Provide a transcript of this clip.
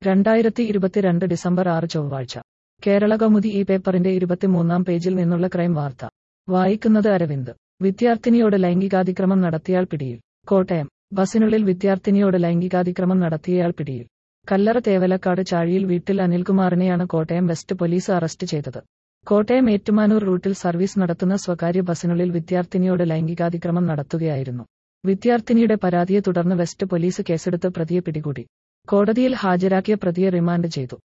രണ്ടായിരത്തി ഇരുപത്തിരണ്ട് ഡിസംബർ ആറ് ചൊവ്വാഴ്ച കേരള കൗമുദി ഈ പേപ്പറിന്റെ ഇരുപത്തിമൂന്നാം പേജിൽ നിന്നുള്ള ക്രൈം വാർത്ത വായിക്കുന്നത് അരവിന്ദ് വിദ്യാർത്ഥിനിയോട് ലൈംഗികാതിക്രമം നടത്തിയാൽ പിടിയിൽ കോട്ടയം ബസിനുള്ളിൽ വിദ്യാർത്ഥിനിയോട് ലൈംഗികാതിക്രമം നടത്തിയയാൾ പിടിയിൽ കല്ലറ തേവലക്കാട് ചാഴിയിൽ വീട്ടിൽ അനിൽകുമാറിനെയാണ് കോട്ടയം വെസ്റ്റ് പോലീസ് അറസ്റ്റ് ചെയ്തത് കോട്ടയം ഏറ്റുമാനൂർ റൂട്ടിൽ സർവീസ് നടത്തുന്ന സ്വകാര്യ ബസിനുള്ളിൽ വിദ്യാർത്ഥിനിയോട് ലൈംഗികാതിക്രമം നടത്തുകയായിരുന്നു വിദ്യാർത്ഥിനിയുടെ പരാതിയെ തുടർന്ന് വെസ്റ്റ് പോലീസ് കേസെടുത്ത് പ്രതിയെ പിടികൂടി കോടതിയിൽ ഹാജരാക്കിയ പ്രതിയെ റിമാൻഡ് ചെയ്തു